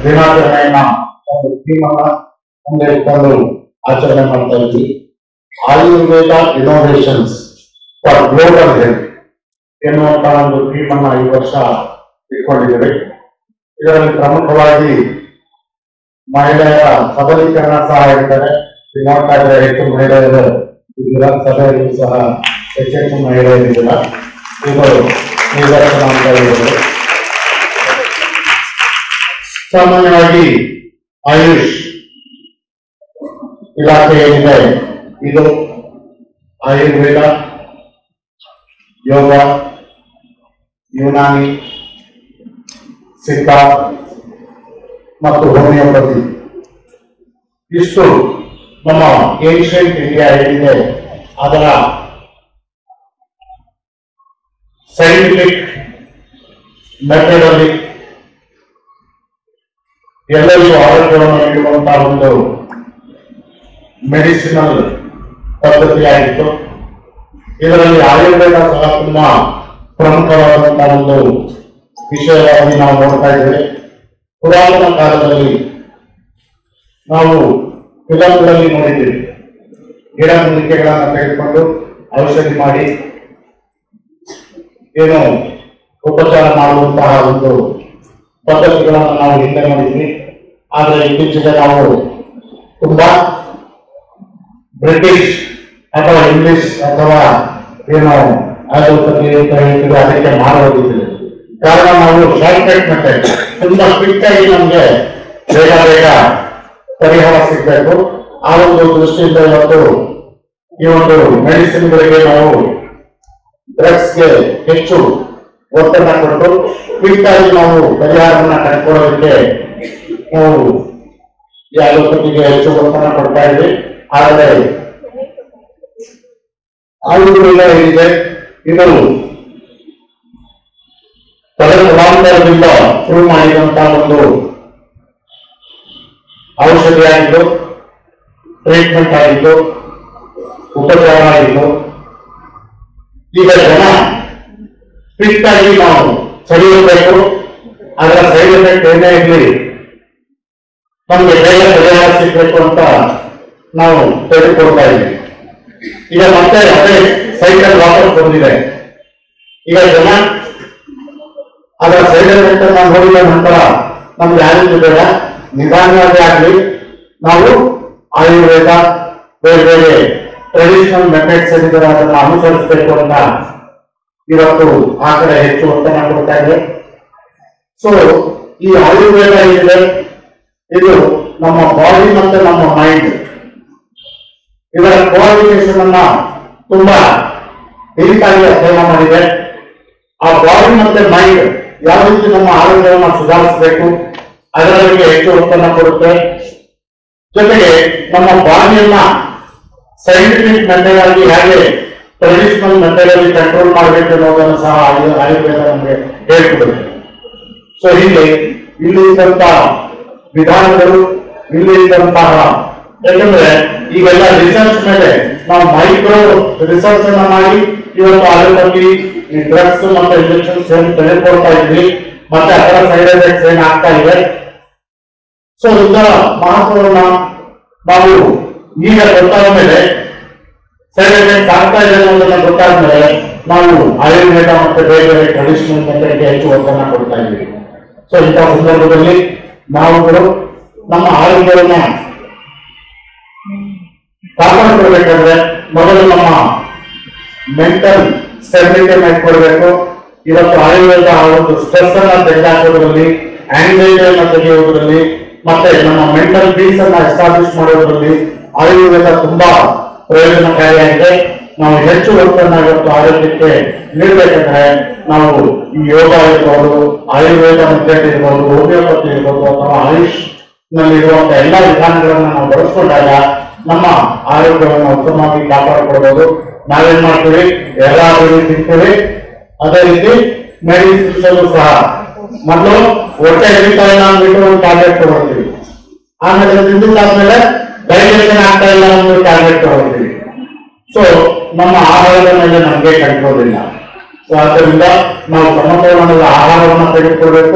ದಿನಾಚರಣೆಯನ್ನ ಒಂದು ಥೀಮ್ ಅನ್ನ ಮುಂದೆ ಇಟ್ಕೊಂಡು ಆಚರಣೆ ಮಾಡ್ತಾ ಇದ್ವಿ Ayurveda innovations for global health ಎನ್ನುವಂತ ಒಂದು ಥೀಮ್ ಅನ್ನ ಈ ವರ್ಷ ಇಟ್ಕೊಂಡಿದ್ದೇವೆ ಇದರಲ್ಲಿ ಪ್ರಮುಖವಾಗಿ ಮಹಿಳೆಯರ ಸಬಲೀಕರಣ ಸಹ ಇರ್ತದೆ ಈಗ ನೋಡ್ತಾ ಇದ್ರೆ ಹೆಚ್ಚು ಮಹಿಳೆಯರು ಈ ವಿಧಾನಸಭೆಯಲ್ಲೂ ಸಹ ಹೆಚ್ಚೆಚ್ಚು ಮಹಿಳೆಯರಿಲ್ಲ ಇದು ನಿದರ್ಶನ ಅಂತ ಹೇಳಿದ್ರು ಸಾಮಾನ್ಯವಾಗಿ ಆಯುಷ್ ಇಲಾಖೆ ಏನಿದೆ ಇದು ಆಯುರ್ವೇದ ಯೋಗ ಯುನಾನಿ ಸಿದ್ಧ ಮತ್ತು ಹೋಮಿಯೋಪತಿ ಇಷ್ಟು ನಮ್ಮ ಏನ್ಷಿಯಂಟ್ ಇಂಡಿಯಾ ಏನಿದೆ ಅದರ ಸೈಂಟಿಫಿಕ್ ಮೆಥಡ್ ಅಲ್ಲಿ ಎಲ್ಲರಿಗೂ ಆರೋಗ್ಯವನ್ನು ನೀಡುವಂತಹ ಒಂದು ಮೆಡಿಸಿನಲ್ ಪದ್ಧತಿಯಾಗಿತ್ತು ಇದರಲ್ಲಿ ಆಯುರ್ವೇದ ಸಹ ತುಂಬಾ ಪ್ರಮುಖವಾದಂತಹ ಒಂದು ವಿಷಯವಾಗಿ ನಾವು ನೋಡ್ತಾ ಇದ್ದೇವೆ ಪುರಾತನ ಕಾಲದಲ್ಲಿ ನಾವು ಫಿಲಂಗಳಲ್ಲಿ ನೋಡಿದ್ದೀವಿ ಗಿಡ ಮೂಲಿಕೆಗಳನ್ನ ತೆಗೆದುಕೊಂಡು ಔಷಧಿ ಮಾಡಿ ಏನು ಉಪಚಾರ ಮಾಡುವಂತಹ ಒಂದು ಪದ್ಧತಿಗಳನ್ನು ನಾವು ಹಿಂದೆ ನೋಡಿದ್ವಿ ಆದ್ರೆ ಇತ್ತೀಚೆಗೆ ನಾವು ತುಂಬಾ ಬ್ರಿಟಿಷ್ ಅಥವಾ ಇಂಗ್ಲಿಷ್ ಅಥವಾ ಏನು ಅಲೋಪತಿ ಅಂತ ಹೇಳ್ತೀವಿ ಅದಕ್ಕೆ ಮಾಡೋದಿಲ್ಲ ಕಾರಣ ನಾವು ಶಾರ್ಟ್ ಕಟ್ ಮೆಥಡ್ ತುಂಬಾ ಕ್ವಿಕ್ ಆಗಿ ನಮ್ಗೆ ಬೇಗ ಬೇಗ ಪರಿಹಾರ ಸಿಗ್ಬೇಕು ಆ ಒಂದು ದೃಷ್ಟಿಯಿಂದ ಇವತ್ತು ಈ ಒಂದು ಮೆಡಿಸಿನ್ಗಳಿಗೆ ನಾವು ಡ್ರಗ್ಸ್ಗೆ ಹೆಚ್ಚು ಒತ್ತಡ ಕೊಟ್ಟು ಕ್ವಿಕ್ ಆಗಿ ನಾವು ಪರಿಹಾರವನ್ನ ಕಂಡುಕೊಳ್ಳೋದಕ್ಕೆ ನಾವು ಈ ಅಲೋಪತಿಗೆ ಹೆಚ್ಚು ಒತ್ತಡ ಕೊಡ್ತಾ ಇದ್ವಿ ಆದರೆ ಆಯುರ್ವೇದ ಏನಿದೆ ಇದು ತಲೆತಲಾಂತರದಿಂದ ಶುರು ಮಾಡಿದಂತಹ ಒಂದು ಔಷಧಿ ಆಗಿದ್ದು ಟ್ರೀಟ್ಮೆಂಟ್ ಆಗಿದ್ದು ಉಪಚಾರ ಆಗಿದ್ದು ಈಗ ಜನ ಫಿಟ್ ಆಗಿ ನಾವು ಸರಿಯಬೇಕು ಅದರ ಸೈಡ್ ಎಫೆಕ್ಟ್ ಏನೇ ಇರಲಿ ನಮ್ಗೆ ಬೇಗ ಪರಿಹಾರ ಸಿಗ್ಬೇಕು ಅಂತ ನಾವು ತೆಗೆದುಕೊಳ್ತಾ ಇದ್ದೀವಿ ಈಗ ಮತ್ತೆ ಅದೇ ಸೈಕಲ್ ವಾಪಸ್ ಬಂದಿದೆ ಈಗ ಜನ ಅದರ ಸೈಡ್ ಎಫೆಕ್ಟ್ ಅನ್ನ ನೋಡಿದ ನಂತರ ನಮ್ಗೆ ಯಾರಿಗೂ ಬೇಡ ನಿಧಾನವಾಗಿ ಆಗಲಿ ನಾವು ಆಯುರ್ವೇದ ಬೇರೆ ಬೇರೆ ಟ್ರೆಡಿಷನಲ್ ಮೆಥಡ್ಸ್ ಏನಿದ್ದಾರೆ ಅದನ್ನ ಅನುಸರಿಸಬೇಕು ಅಂತ ಇವತ್ತು ಆ ಕಡೆ ಹೆಚ್ಚು ಒತ್ತಡ ಕೊಡ್ತಾ ಇದೆ ಸೊ ಈ ಆಯುರ್ವೇದ ಏನಿದೆ ಇದು ನಮ್ಮ ಬಾಡಿ ಮತ್ತೆ ನಮ್ಮ ಮೈಂಡ್ ಇದರ ಕೋಆರ್ಡಿನೇಷನ್ ಅನ್ನ ತುಂಬಾ ಡೀಪಾಗಿ ಅಧ್ಯಯನ ಮಾಡಿದೆ ಆ ಬಾಡಿ ಮತ್ತೆ ಮೈಂಡ್ ಯಾವ ರೀತಿ ನಮ್ಮ ಆರೋಗ್ಯವನ್ನು ಸುಧಾರಿಸಬೇಕು ಅದರ ಬಗ್ಗೆ ಹೆಚ್ಚು ಒತ್ತನ್ನು ಕೊಡುತ್ತೆ ಜೊತೆಗೆ ನಮ್ಮ ಬಾಡಿಯನ್ನ ಸೈಂಟಿಫಿಕ್ ಮೆಥಡ್ ಆಗಿ ಹೇಗೆ ಟ್ರೆಡಿಷನಲ್ ಮೆಥಡ್ ಅಲ್ಲಿ ಕಂಟ್ರೋಲ್ ಮಾಡಬೇಕು ಅನ್ನೋದನ್ನು ಸಹ ಆಯು- ಆಯುರ್ವೇದ ನಮಗೆ ಹೇಳ್ಕೊಡುತ್ತೆ ಸೊ ಹೀಗೆ ಇಲ್ಲಿ ಇದ್ದಂತಹ ವಿಧಾನಗಳು ಇಲ್ಲಿ ಇದ್ದಂತಹ ಯಾಕಂದ್ರೆ ಈಗೆಲ್ಲ ರಿಸರ್ಚ್ ಮೇಲೆ ನಾವು ಮೈಕ್ರೋ ರಿಸರ್ಚ್ ಅನ್ನ ಮಾಡಿ ಇವತ್ತು ಆರೋಗ್ಯದಲ್ಲಿ ಈ ಡ್ರಗ್ಸ್ ಮತ್ತೆ ಇಂಜೆಕ್ಷನ್ಸ್ ಏನ್ ತೆಗೆದುಕೊಳ್ತಾ ಇದ್ವಿ ಮತ್ತೆ ಅದರ ಸೈಡ್ ಎಫೆಕ್ಟ್ಸ್ ಏನ್ ಆಗ್ತಾ ಇದೆ ಸೊ ಇದರ ಮಹತ್ವವನ್ನ ನಾವು ಈಗ ಗೊತ್ತಾದ ಮೇಲೆ ಸೈಡ್ ಎಫೆಕ್ಟ್ಸ್ ಆಗ್ತಾ ಇದೆ ಅನ್ನೋದನ್ನ ಗೊತ್ತಾದ ಮೇಲೆ ನಾವು ಆಯುರ್ವೇದ ಮತ್ತೆ ಬೇರೆ ಬೇರೆ ಟ್ರೆಡಿಷನಲ್ ಮೆಥಡ್ಗೆ ಹೆಚ್ಚು ಒತ್ತನ್ನ ಕೊಡ್ತಾ ಇದ್ದೀವಿ ಸೊ ಇಂತಹ ಸಂದರ್ಭದಲ್ಲಿ ನಾವುಗಳು ನಮ್ಮ ಆರೋಗ್ಯವನ್ನ ಕಾಪಾಡ್ಕೊಳ್ಬೇಕಾದ್ರೆ ಮೊದಲು ನಮ್ಮ ಮೆಂಟಲ್ ಸ್ಟೆಬಿಲಿಟಿ ಮಾಡ್ಕೊಳ್ಬೇಕು ಇವತ್ತು ಆಯುರ್ವೇದ ಆ ಒಂದು ಸ್ಟ್ರೆಸ್ ಅನ್ನ ತೆಗೆದುಹಾಕೋದ್ರಲ್ಲಿ ಆಂಗ್ಸೈಟಿಯನ್ನ ತೆಗೆಯುವುದರಲ್ಲಿ ಮತ್ತೆ ನಮ್ಮ ಮೆಂಟಲ್ ಪೀಸ್ ಅನ್ನ ಎಸ್ಟಾಬ್ಲಿಷ್ ಮಾಡೋದ್ರಲ್ಲಿ ಆಯುರ್ವೇದ ತುಂಬಾ ಪ್ರಯೋಜನಕಾರಿಯಾಗಿದೆ ನಾವು ಹೆಚ್ಚು ಒತ್ತನ್ನ ಇವತ್ತು ಆರೋಗ್ಯಕ್ಕೆ ನೀಡಬೇಕಂದ್ರೆ ನಾವು ಈ ಯೋಗ ಇರ್ಬೋದು ಆಯುರ್ವೇದ ಮೆಥಡ್ ಇರ್ಬೋದು ಹೋಮಿಯೋಪತಿ ಇರ್ಬೋದು ಅಥವಾ ಆಯುಷ್ ನಲ್ಲಿರುವಂತ ಎಲ್ಲಾ ವಿಧಾನಗಳನ್ನ ನಾವು ಬಳಸ್ಕೊಂಡಾಗ ನಮ್ಮ ಆರೋಗ್ಯವನ್ನು ಉತ್ತಮವಾಗಿ ಕಾಪಾಡಿಕೊಳ್ಬಹುದು ನಾವೇನ್ ಮಾಡ್ತೀವಿ ಎಲ್ಲ ರೀತಿ ತಿಂತೀವಿ ಅದೇ ರೀತಿ ಮೆಡಿಸಿನ್ಸ್ ಸಹ ಮೊದಲು ಹೊಟ್ಟೆ ಹಿಡಿತಾ ಇಲ್ಲ ಅಂದ್ಬಿಟ್ಟು ಒಂದು ಟ್ಯಾಬ್ಲೆಟ್ ತಗೊಳ್ತೀವಿ ಆಮೇಲೆ ತಿಂದಿದ್ದಾದ್ಮೇಲೆ ಡೈಜೆಷನ್ ಆಗ್ತಾ ಇಲ್ಲ ಅಂದ್ಬಿಟ್ಟು ಟ್ಯಾಬ್ಲೆಟ್ ತಗೊಳ್ತೀವಿ ಸೊ ನಮ್ಮ ಆಹಾರದ ಮೇಲೆ ನಮಗೆ ಕಂಟ್ರೋಲ್ ಇಲ್ಲ ಸೊ ಆದ್ದರಿಂದ ನಾವು ಸಮತೋಲನದ ಆಹಾರವನ್ನು ತೆಗೆದುಕೊಳ್ಬೇಕು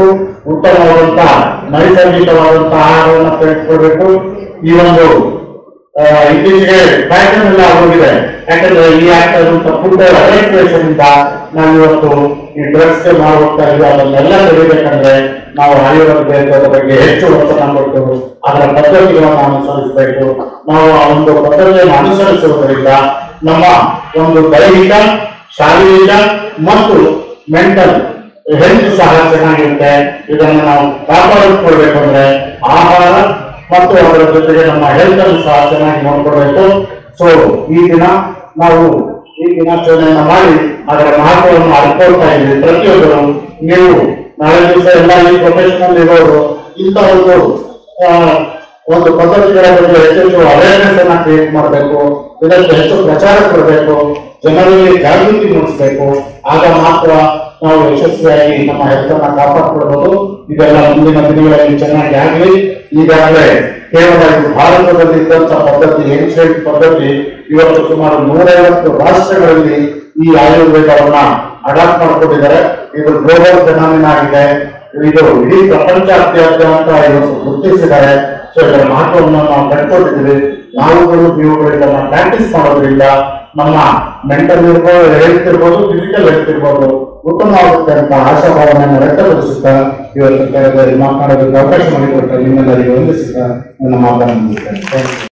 ಉತ್ತಮವಾದಂತ ನೈಸರ್ಗಿಕವಾದಂತ ಆಹಾರವನ್ನು ತೆಗೆದುಕೊಳ್ಬೇಕು ಈ ಒಂದು ಆ, ಇತ್ತೀಚೆಗೆ ಫ್ಯಾಷನ್ ಎಲ್ಲ ಆಗೋಗಿದೆ ಯಾಕಂದ್ರೆ ಈ ಆಗ್ತಾ ಇರುವಂತ ಫುಡ್ ಅಡಲ್ಟ್ರೇಷನ್ ಇಂದ ನಾವು ಇವತ್ತು ಈ ಡ್ರಗ್ಸ್ ಮಾಡುವಂತ ಇದು ಅದನ್ನೆಲ್ಲ ತೆಗಿಬೇಕಂದ್ರೆ ನಾವು ಆಯುರ್ವೇದದ ಬಗ್ಗೆ ಹೆಚ್ಚು ಒತ್ತಡ ಕೊಟ್ಟು ಅದರ ಪದ್ಧತಿಗಳನ್ನು ಅನುಸರಿಸಬೇಕು ನಾವು ಆ ಒಂದು ಪದ್ಧತಿಯನ್ನು ಅನುಸರಿಸುವುದರಿಂದ ನಮ್ಮ ಒಂದು ದೈಹಿಕ ಶಾರೀರಿಕ ಮತ್ತು ಮೆಂಟಲ್ ಹೆಲ್ತ್ ಸಹ ಚೆನ್ನಾಗಿರುತ್ತೆ ಇದನ್ನು ನಾವು ಕಾಪಾಡಿಕೊಳ್ಬೇಕು ಅಂದ್ರೆ ಆಹಾರ ಮತ್ತು ಅದರ ಜೊತೆಗೆ ನಮ್ಮ ಹೆಲ್ತ್ ಅನ್ನು ಸಹ ಚೆನ್ನಾಗಿ ನೋಡ್ಕೊಳ್ಬೇಕು ಸೊ ಈ ದಿನ ನಾವು ಈ ದಿನಾಚರಣೆಯನ್ನ ಮಾಡಿ ಅದರ ಮಹತ್ವವನ್ನು ಅರ್ಕೊಳ್ತಾ ಇದ್ದೀವಿ ಪ್ರತಿಯೊಬ್ಬರು ನೀವು ನಾಳೆ ದಿವಸ ಎಲ್ಲ ಈ ಪ್ರೊಫೆಷನಲ್ ಇರೋರು ಇಂಥ ಒಂದು ಆ, ಒಂದು ಪದ್ಧತಿಗಳ ಬಗ್ಗೆ ಹೆಚ್ಚೆಚ್ಚು ಅವೇರ್ನೆಸ್ ಅನ್ನ ಕ್ರಿಯೇಟ್ ಮಾಡಬೇಕು ಇದಕ್ಕೆ ಹೆಚ್ಚು ಪ್ರಚಾರ ಕೊಡಬೇಕು ಜನರಲ್ಲಿ ಜಾಗೃತಿ ಮೂಡಿಸಬೇಕು ಆಗ ಮಾತ್ರ ನಾವು ಯಶಸ್ವಿಯಾಗಿ ನಮ್ಮ ಹೆಸರನ್ನ ಕಾಪಾಡ್ಕೊಳ್ಬಹುದು ಇದೆಲ್ಲ ಮುಂದಿನ ದಿನಗಳಲ್ಲಿ ಚೆನ್ನಾಗಿ ಆಗಲಿ ಈಗಾಗಲೇ ಕೇವಲ ಇದು ಭಾರತದಲ್ಲಿ ಇದ್ದಂತ ಪದ್ಧತಿ ಏನ್ಷಿಯಂಟ್ ಪದ್ಧತಿ ಇವತ್ತು ಸುಮಾರು ನೂರೈವತ್ತು ರಾಷ್ಟ್ರಗಳಲ್ಲಿ ಈ ಆಯುರ್ವೇದವನ್ನ ಅಡಾಪ್ಟ್ ಮಾಡ್ಕೊಂಡಿದ್ದಾರೆ ಇದು ಗ್ಲೋಬಲ್ ಫೆನಾಮಿನ ಆಗಿದೆ ಇದು ಇಡೀ ಪ್ರಪಂಚಾದ್ಯಂತ ಇವತ್ತು ಗುರುತಿಸಿದ್ದಾರೆ ಸೊ ಇದರ ಮಹತ್ವವನ್ನು ನಾವು ಕಂಡುಕೊಂಡಿದ್ದೀವಿ ನಾವುಗಳು ನೀವುಗಳು ಇದನ್ನ ಪ್ರಾಕ್ಟೀಸ್ ಮಾಡೋದ್ರಿಂದ ನಮ್ಮ ಮೆಂಟಲ್ ಇರ್ಬೋದು ಹೆಲ್ತ್ ಇರ್ಬೋದು ಫಿಸಿಕಲ್ ಹೆಲ್ತ್ ಇರ್ಬೋದು ಉತ್ತಮವಾಗುತ್ತೆ ಅಂತ ಆಶಾಭಾವನೆಯನ್ನು ವ್ಯಕ್ತಪಡಿಸುತ್ತಾ ಇವತ್ತು ಕರೆದ ಮಾತನಾಡೋದಕ್ಕೆ ಅವಕಾಶ ಮಾಡಿಕೊಟ್ಟ ನಿಮ್ಮೆಲ್ಲರಿಗೂ ವಂದಿಸುತ್ತಾ ನನ್ನ ಮಾತನ್ನು ಮುಗಿಸ್ತೇನೆ Thank you.